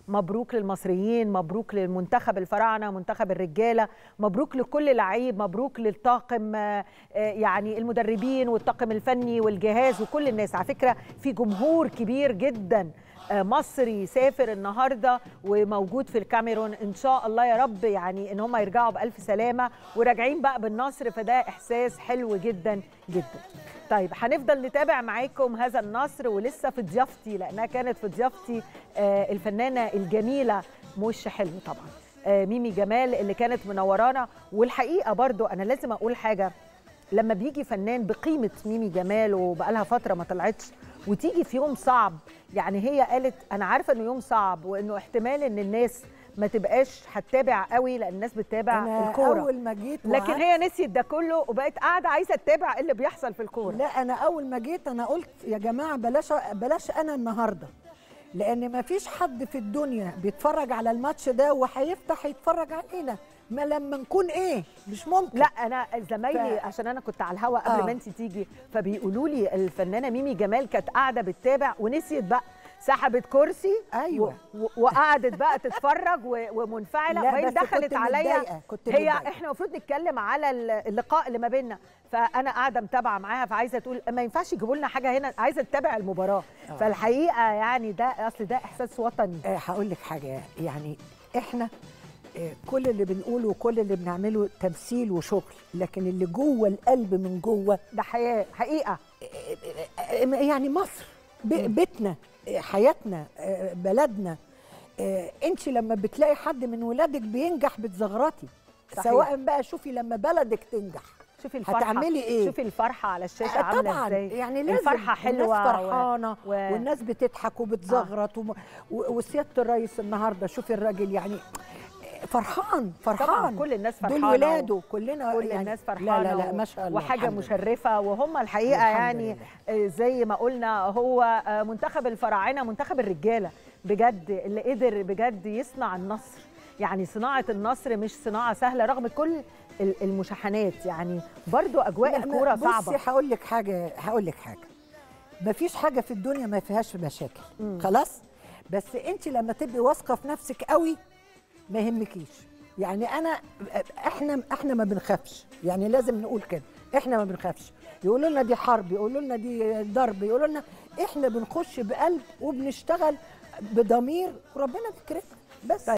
مبروك للمصريين مبروك للمنتخب الفراعنه منتخب الرجاله مبروك لكل لعيب مبروك للطاقم آه، آه، يعني المدربين والطاقم الفني والجهاز وكل الناس على فكره في جمهور كبير جدا آه، مصري سافر النهارده وموجود في الكاميرون ان شاء الله يا رب يعني ان هم يرجعوا بالف سلامه وراجعين بقى بالنصر فده احساس حلو جدا جدا طيب هنفضل نتابع معاكم هذا النصر ولسه في ضيافتي لانها كانت في ضيافتي آه، الفنانه الجميله مش حلو طبعا آه، ميمي جمال اللي كانت منورانا والحقيقه برضو انا لازم اقول حاجه لما بيجي فنان بقيمه ميمي جمال وبقالها فتره ما طلعتش وتيجي في يوم صعب يعني هي قالت انا عارفه انه يوم صعب وانه احتمال ان الناس ما تبقاش هتتابع قوي لان الناس بتتابع انا الكوره اول ما جيت لكن وقعدت- هي نسيت ده كله وبقت قاعده عايزه تتابع إيه اللي بيحصل في الكوره لا انا اول ما جيت انا قلت يا جماعه بلاش بلاش انا النهارده لان ما فيش حد في الدنيا بيتفرج على الماتش ده وهيفتح يتفرج علينا ما لما نكون ايه مش ممكن لا انا زمايلي ف- عشان انا كنت على الهوا قبل آه. ما انت تيجي فبيقولوا لي الفنانه ميمي جمال كانت قاعده بتتابع ونسيت بقى سحبت كرسي أيوة. و- و- وقعدت بقى تتفرج و- ومنفعله لا، وبعدين بس دخلت كنت عليا متضايقة، كنت هي متضايقة. احنا المفروض نتكلم على ال- اللقاء اللي ما بيننا فانا قاعده متابعه معاها فعايزه تقول ما ينفعش يجيبوا لنا حاجه هنا عايزه تتابع المباراه فالحقيقه يعني ده اصل ده احساس وطني آه، هقول لك حاجه يعني احنا آه، كل اللي بنقوله وكل اللي بنعمله تمثيل وشغل لكن اللي جوه القلب من جوه ده حياه حقيقه يعني مصر ب- بيتنا آه، حياتنا آه، بلدنا انت لما بتلاقي حد من ولادك بينجح بتزغرطي صحيح. سواء بقى شوفي لما بلدك تنجح شوفي الفرحه هتعملي إيه؟ شوفي الفرحه على الشاشه آه، عامله طبعا ازاي يعني لازم الفرحه حلوه والناس و- فرحانه و... والناس بتضحك وبتزغرط وم... و- وسياده الرئيس النهارده شوفي الراجل يعني فرحان فرحان طبعا كل الناس فرحانه دول ولاده كلنا كل يعني الناس فرحانه لا لا لا و- ما شاء الله وحاجه الحمد لله. مشرفه وهم الحقيقه الحمد يعني آه، زي ما قلنا هو آه، منتخب الفراعنه منتخب الرجاله بجد اللي قدر بجد يصنع النصر يعني صناعه النصر مش صناعه سهله رغم كل ال- المشاحنات يعني برضو اجواء لا، ما- الكوره صعبه بصي هقول لك حاجه هقول لك حاجه ما فيش حاجه في الدنيا ما فيهاش مشاكل خلاص بس انت لما تبقي واثقه في نفسك قوي ما يهمكيش يعني انا احنا احنا ما بنخافش يعني لازم نقول كده احنا ما بنخافش يقولوا لنا دي حرب يقولوا لنا دي ضرب يقولوا لنا احنا بنخش بقلب وبنشتغل بضمير وربنا بيكرمنا بس